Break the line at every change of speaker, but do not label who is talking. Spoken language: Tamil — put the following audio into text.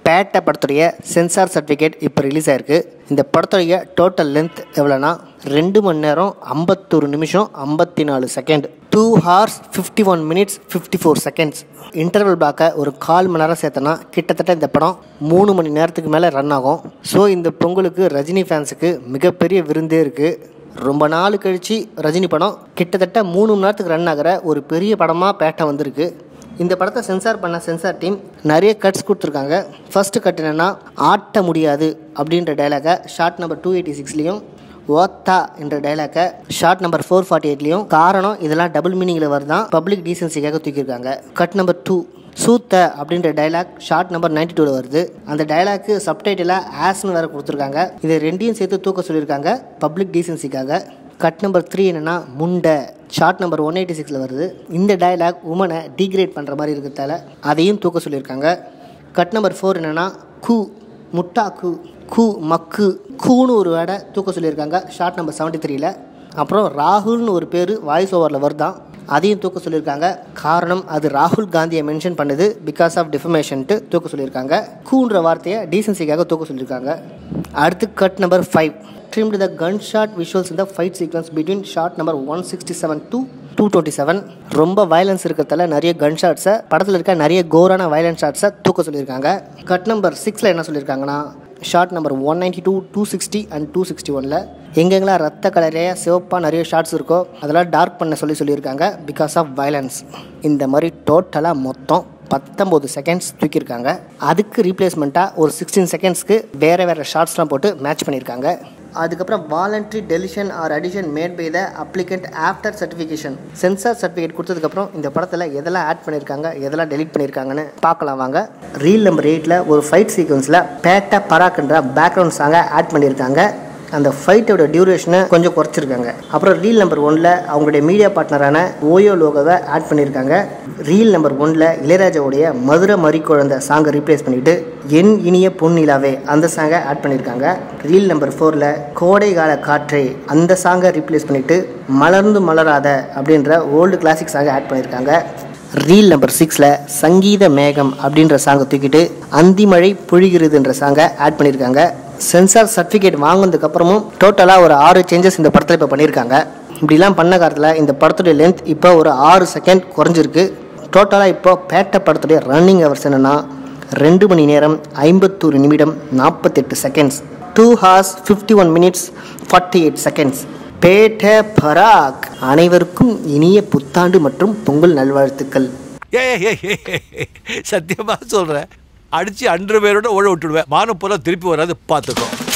பேட்டை படத்துடைய சென்சார் சர்டிஃபிகேட் இப்போ ரிலீஸ் ஆயிருக்கு இந்த படத்துடைய டோட்டல் லென்த் எவ்வளோனா ரெண்டு மணி நேரம் ஐம்பத்தொரு நிமிஷம் ஐம்பத்தி நாலு second two hours fifty one minutes fifty four seconds interval பிளாக்கை ஒரு கால் மணி நேரம் சேர்த்தனா கிட்டத்தட்ட இந்த படம் மூணு மணி நேரத்துக்கு மேலே ரன் ஆகும் ஸோ இந்த பொங்கலுக்கு ரஜினி ஃபேன்ஸுக்கு மிகப்பெரிய விருந்தே இருக்குது ரொம்ப நாள் கழித்து ரஜினி படம் கிட்டத்தட்ட மூணு மணி நேரத்துக்கு ரன் ஆகிற ஒரு பெரிய படமாக பேட்டை வந்திருக்கு இந்த படத்தை சென்சார் பண்ண சென்சார் டீம் நிறைய கட்ஸ் கொடுத்துருக்காங்க ஃபர்ஸ்ட் கட் என்னென்னா ஆட்ட முடியாது அப்படின்ற டைலாகை ஷார்ட் நம்பர் டூ எயிட்டி சிக்ஸ்லேயும் ஓத்தா என்ற டைலாக்கை ஷார்ட் நம்பர் ஃபோர் ஃபார்ட்டி எயிட்லேயும் காரணம் இதெல்லாம் டபுள் மீனிங்கில் வருதான் பப்ளிக் டீசன்சிக்காக தூக்கியிருக்காங்க கட் நம்பர் டூ சூத்த அப்படின்ற டைலாக் ஷார்ட் நம்பர் நைன்டி டூவில் வருது அந்த டைலாக்கு சப்டைட்டிலாக ஆஸ்னு வேறு கொடுத்துருக்காங்க இதை ரெண்டையும் சேர்த்து தூக்க சொல்லியிருக்காங்க பப்ளிக் டீசன்சிக்காக கட் நம்பர் த்ரீ என்னென்னா முண்டை ஷார்ட் நம்பர் ஒன் எயிட்டி சிக்ஸில் வருது இந்த டைலாக் உமனை டீக்ரேட் பண்ணுற மாதிரி இருக்கிறதால அதையும் தூக்க சொல்லியிருக்காங்க கட் நம்பர் ஃபோர் என்னென்னா கூ முட்டா கூ கூ மக்கு கூன்னு ஒரு வேடை தூக்க சொல்லியிருக்காங்க ஷார்ட் நம்பர் செவன்ட்டி த்ரீல அப்புறம் ராகுல்னு ஒரு பேர் வாய்ஸ் ஓவரில் வருதான் அதையும் தூக்க சொல்லியிருக்காங்க காரணம் அது ராகுல் காந்தியை மென்ஷன் பண்ணுது பிகாஸ் ஆஃப் டிஃபமேஷன்ட்டு தூக்க சொல்லியிருக்காங்க கூன்ற வார்த்தையை டீசன்சிக்காக தூக்க சொல்லியிருக்காங்க அடுத்து cut number five trimmed the gunshot visuals in the fight sequence between shot number 167 to 227 ரொம்ப வயலன்ஸ் இருக்கிறதால நிறைய கன் ஷாட்ஸை படத்தில் இருக்க நிறைய கோரான வயலன்ஸ் ஷாட்ஸை தூக்க சொல்லியிருக்காங்க கட் நம்பர் சிக்ஸில் என்ன சொல்லியிருக்காங்கன்னா shot number one ninety two two sixty and two sixty ஒனில் எங்கெங்கெல்லாம் ரத்த கலரையாக சிவப்பாக நிறைய ஷார்ட்ஸ் இருக்கோ அதெல்லாம் டார்க் பண்ண சொல்லி சொல்லியிருக்காங்க பிகாஸ் ஆஃப் வயலன்ஸ் இந்த மாதிரி டோட்டலாக மொத்தம் பத்தொம்போது செகண்ட்ஸ் தூக்கியிருக்காங்க அதுக்கு ரீப்ளேஸ்மெண்ட்டாக ஒரு சிக்ஸ்டீன் செகண்ட்ஸ்க்கு வேறு வேறு ஷார்ட்ஸ்லாம் போட்டு மேட்ச் பண்ணியிருக்காங்க அதுக்கப்புறம் voluntary deletion or addition made by the applicant after certification censor certificate கொடுத்ததுக்கப்புறம் இந்த படத்தில் எதெல்லாம் ஆட் பண்ணியிருக்காங்க எதெல்லாம் டெலீட் பண்ணியிருக்காங்கன்னு பார்க்கலாம் வாங்க ரீல் நம்பர் எயிட்டில் ஒரு ஃபைட் சீக்வன்ஸில் பேட்டா பராக்ன்ற பேக்ரவுண்ட் சாங்கை ஆட் பண்ணியிருக்காங்க அந்த ஃபைட்டோட டியூரேஷனை கொஞ்சம் குறைச்சிருக்காங்க அப்புறம் ரீல் நம்பர் ஒனில் அவங்களுடைய மீடியா பார்ட்னரான ஓயோ லோகோவை ஆட் பண்ணியிருக்காங்க ரீல் நம்பர் ஒனில் இளையராஜாவுடைய மதுரை மறிக்குழந்த சாங்கை ரீப்ளேஸ் பண்ணிவிட்டு என் இனிய பொன்னிலாவே அந்த சாங்கை ஆட் பண்ணியிருக்காங்க ரீல் நம்பர் ஃபோரில் கோடை கால காற்றே அந்த சாங்கை ரீப்ளேஸ் பண்ணிவிட்டு மலர்ந்து மலராத அப்படின்ற ஓல்டு கிளாசிக் சாங்கை ஆட் பண்ணியிருக்காங்க ரீல் நம்பர் சிக்ஸில் சங்கீத மேகம் அப்படின்ற சாங்கை தூக்கிட்டு அந்திமழை பொழிகிறதுன்ற சாங்கை ஆட் பண்ணியிருக்காங்க சென்சார் சர்டிஃபிகேட் வாங்கினதுக்கப்புறமும் டோட்டலாக ஒரு ஆறு சேஞ்சஸ் இந்த படத்தில் இப்போ பண்ணியிருக்காங்க இப்படிலாம் பண்ண காலத்தில் இந்த படத்துடைய லென்த் இப்போ ஒரு ஆறு செகண்ட் குறைஞ்சிருக்கு டோட்டலாக இப்போ பேட்டை படத்துடைய ரன்னிங் ஹவர்ஸ் என்னென்னா ரெண்டு மணி நேரம் ஐம்பத்தோரு நிமிடம் நாற்பத்தெட்டு seconds two hours fifty one minutes forty eight seconds Petta Paraak அனைவருக்கும் இனிய புத்தாண்டு மற்றும் பொங்கல் நல்வாழ்த்துக்கள்
ஏய் ஏய், ஏய், ஏய், சத்தியமா சொல்றேன் அடிச்சு அன்று பேரோட ஓட விட்டுடுவேன் மானம் போல திருப்பி வராது பார்த்துக்கோ